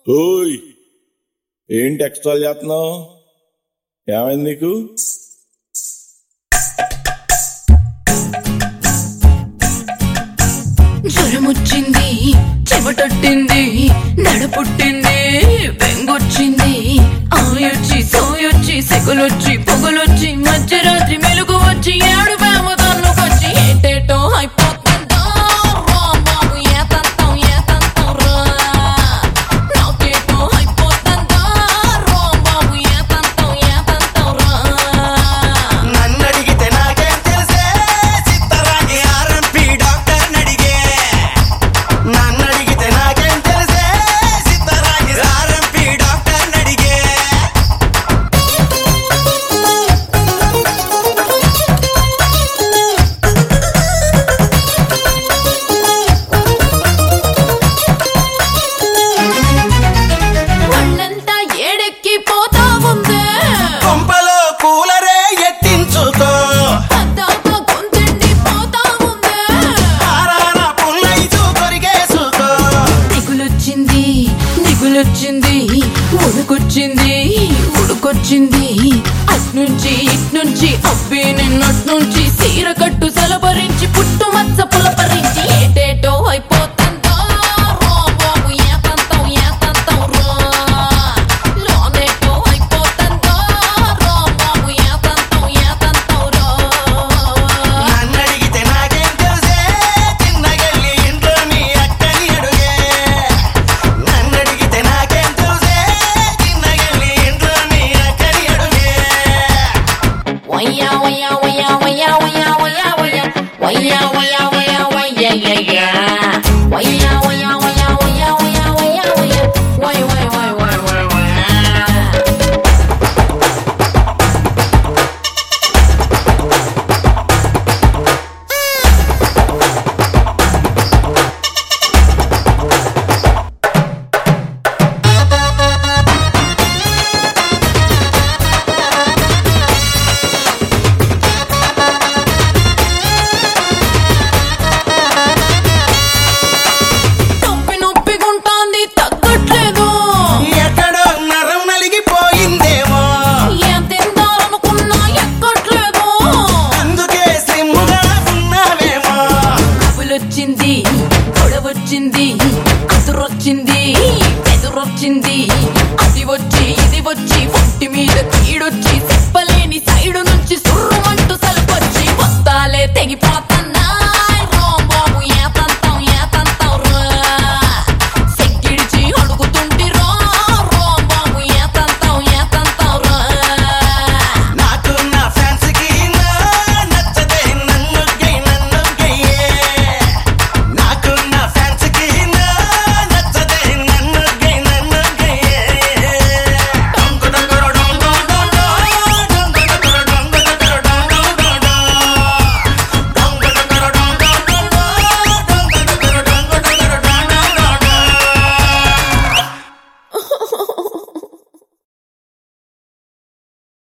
ఓయ్ ఏంటి ఎక్స్ట్రా చేస్తున్నావు ఏమైంది నీకు జ్వరమొచ్చింది చెమటొట్టింది నడపుట్టింది బెంగొచ్చింది ఆయొచ్చి సోయొచ్చి సెగలొచ్చి పొగలొచ్చి మధ్యరాత్రి మెలుగు వచ్చి ఏడు వేమ తన్నుకొచ్చి ఏటేటో అయిపోతుందో రా బాబు ఏతంతం ఏతంతం రా నాకేటో అయిపోతుందో రా బాబు ఏతంతం ఏతంతం రా నన్నడిగితే నాకేం తెలిసే చిత్తరాగి ఆర్ఎంపీ డాక్టర్ నడిగే నన్నడిగితే నాకేం తెలిసే చిత్తరాగి ఆర్ఎంపీ డాక్టర్ నడిగే ఒళ్ళంతా ఏడెక్కి పోతా ఉందే కొంపలో కూలరే ఎట్టించుకో పద్దాక గొంతెండి పోతా ఉందే ఆరాన పుల్లైచు కొరిగేసుకో దిగులొచ్చింది దిగులొచ్చింది ఉడుకొచ్చింది ఉడుకొచ్చింది అట్నుంచి ఇట్నుంచి అబ్బి నిన్నట్నుంచి